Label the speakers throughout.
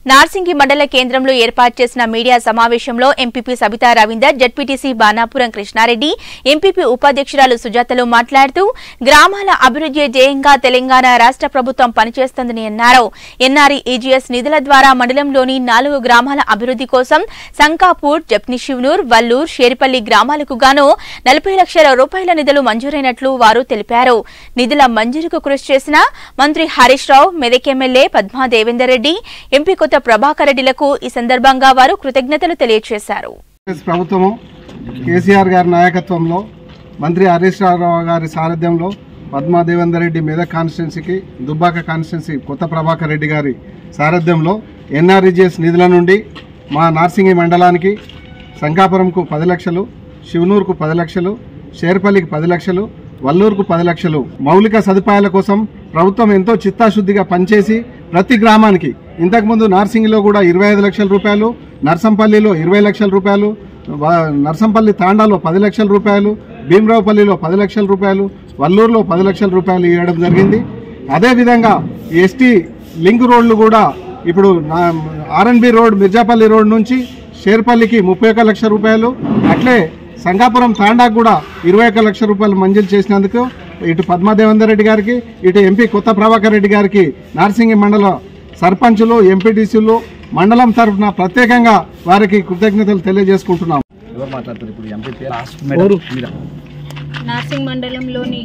Speaker 1: నార్సింగి మండల కేంద్రంలో ఏర్పాటు చేసిన మీడియా సమావేశంలో MPP Sabitha Ravinder ZPTC Banapuram Krishna Reddy MPP ఉపాధ్యక్షురాలు సుజాతలు మాట్లాడుతూ గ్రామాల అభివృద్ధి ధ్యేయంగా తెలంగాణ రాష్ట్ర ప్రభుత్వం పనిచేస్తోందని అన్నారు ఎన్ఆర్ఈ ఈజీఎస్ నిధుల ద్వారా మండలంలోని నాలుగు గ్రామాల అభివృద్ధి కోసం సంకాపూర్ జప్నిశివ్నూర్ వల్లూర్ షేరిపల్లి గ్రామాలకు గాను నలభై లక్షల రూపాయల నిధులు మంజూరైనట్లు వారు తెలిపారు నిధుల మంజూరుకు కృషి చేసిన మంత్రి హరీష్ రావు మెదక్ ఎమ్మెల్యే పద్మా దేవేందర్ రెడ్డి ఎంపీ కొత్త ప్రభాకర్ రెడ్డిలకు ఈ సందర్భంగా వారు కృతజ్ఞతలు తెలియజేశారు
Speaker 2: కాంగ్రెస్ ప్రభుత్వము కేసీఆర్ గారి నాయకత్వంలో మంత్రి హరీష్ రావు గారి సారథ్యంలో పద్మా దేవేందర్ రెడ్డి మెదక్ కాన్స్టిట్యున్సీకి దుబ్బాక కాన్స్టిట్యున్సీ కొత్త ప్రభాకర్ రెడ్డి గారి సారథ్యంలో ఎన్ఆర్ఈజిఎస్ నిధుల నుండి మా నార్సింగి మండలానికి శంకాపురంకు పది లక్షలు శివనూరుకు పది లక్షలు షేర్పల్లికి పది లక్షలు వల్లూరుకు పది లక్షలు మౌలిక సదుపాయాల కోసం ప్రభుత్వం ఎంతో చిత్తాశుద్ధిగా పనిచేసి ప్రతి గ్రామానికి ఇంతకుముందు నార్సింగిలో కూడా ఇరవై ఐదు లక్షల రూపాయలు నర్సంపల్లిలో ఇరవై లక్షల రూపాయలు వా- నర్సంపల్లి తాండాలో పది లక్షల రూపాయలు భీమరావుపల్లిలో పది లక్షల రూపాయలు వల్లూరులో పది లక్షల రూపాయలు ఇవ్వడం జరిగింది అదేవిధంగా ఎస్టీ లింక్ రోడ్లు కూడా ఇప్పుడు ఆర్ఎన్బి రోడ్ మిర్జాపల్లి రోడ్ నుంచి షేర్పల్లికి ముప్పై ఒక్క లక్ష రూపాయలు అట్లే సంగాపురం తాండాకు కూడా ఇరవై ఒక్క లక్ష రూపాయలు మంజూరు చేసినందుకు ఇటు పద్మాదేవేందర్ రెడ్డి గారికి ఇటు ఎంపీ కొత్త ప్రభాకర్ రెడ్డి గారికి నార్సింగి మండల సర్పంచులు ఎంపీటీసీలు మండలం తరఫున ప్రత్యేకంగా వారికి కృతజ్ఞతలు తెలియజేసుకుంటున్నాం
Speaker 3: ఎవరు మాట్లాడుతారు ఇప్పుడు ఎంపీ లాస్ట్ మేడం మీరా
Speaker 4: నార్సింగ్ మండలంలోని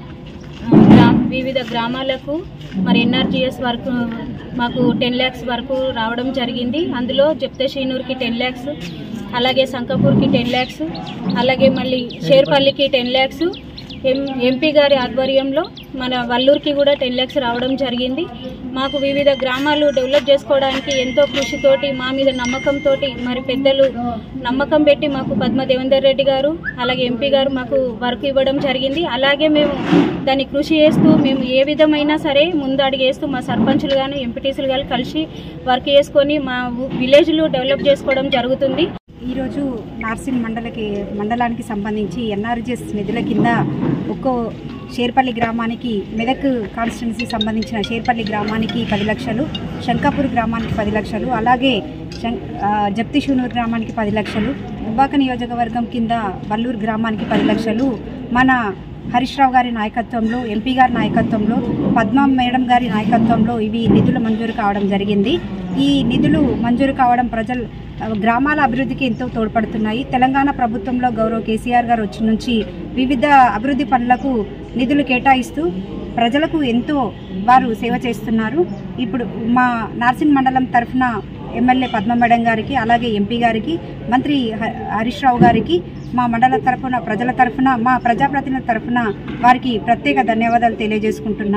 Speaker 4: ఆ, గ్రా- వివిధ గ్రామాలకు మరి ఎన్ఆర్జీఎస్ వరకు మాకు టెన్ ల్యాక్స్ వరకు రావడం జరిగింది అందులో జప్తశీనూర్కి టెన్ ల్యాక్స్ అలాగే సంకపూర్కి టెన్ ల్యాక్స్ అలాగే మళ్ళీ షేర్పల్లికి టెన్ ల్యాక్స్ ఎం ఎంపీ గారి ఆధ్వర్యంలో మన వల్లూరుకి కూడా టెన్ ల్యాక్స్ రావడం జరిగింది మాకు వివిధ గ్రామాలు డెవలప్ చేసుకోవడానికి ఎంతో కృషితోటి మా మీద నమ్మకంతో మరి పెద్దలు నమ్మకం పెట్టి మాకు పద్మ దేవేందర్ రెడ్డి గారు అలాగే ఎంపీ గారు మాకు వర్క్ ఇవ్వడం జరిగింది అలాగే మేము దాన్ని కృషి చేస్తూ మేము ఏ విధమైనా సరే ముందు అడిగేస్తూ మా సర్పంచులు కానీ ఎంపీటీసీలు కానీ కలిసి వర్క్ చేసుకొని మా ఊ- విలేజ్లు డెవలప్ చేసుకోవడం జరుగుతుంది
Speaker 5: ఈరోజు నార్సింగ్ మండలకి మండలానికి సంబంధించి ఎన్ఆర్జిఎస్ నిధుల కింద ఒక్కో షేర్పల్లి గ్రామానికి మెదక్ కాన్స్టిట్యున్సీ సంబంధించిన షేర్పల్లి గ్రామానికి పది లక్షలు శంకాపూర్ గ్రామానికి పది లక్షలు అలాగే శం- ఆ, జప్తిషూనూరు గ్రామానికి పది లక్షలు దుబ్బాక నియోజకవర్గం కింద వల్లూరు గ్రామానికి పది లక్షలు మన హరీష్ రావు గారి నాయకత్వంలో ఎంపీ గారి నాయకత్వంలో పద్మా మేడం గారి నాయకత్వంలో ఇవి నిధులు మంజూరు కావడం జరిగింది ఈ నిధులు మంజూరు కావడం ప్రజలు ఆ, గ్రామాల అభివృద్ధికి ఎంతో తోడ్పడుతున్నాయి తెలంగాణ ప్రభుత్వంలో గౌరవ్ కేసీఆర్ గారు వచ్చి నుంచి వివిధ అభివృద్ధి పనులకు నిధులు కేటాయిస్తూ ప్రజలకు ఎంతో వారు సేవ చేస్తున్నారు ఇప్పుడు మా నార్సింగ్ మండలం తరఫున ఎమ్మెల్యే పద్మ మేడం గారికి అలాగే ఎంపీ గారికి మంత్రి హ- హరీష్ రావు గారికి మా మండల తరఫున ప్రజల తరఫున మా ప్రజాప్రతినిధుల తరఫున వారికి ప్రత్యేక ధన్యవాదాలు తెలియజేసుకుంటున్నాను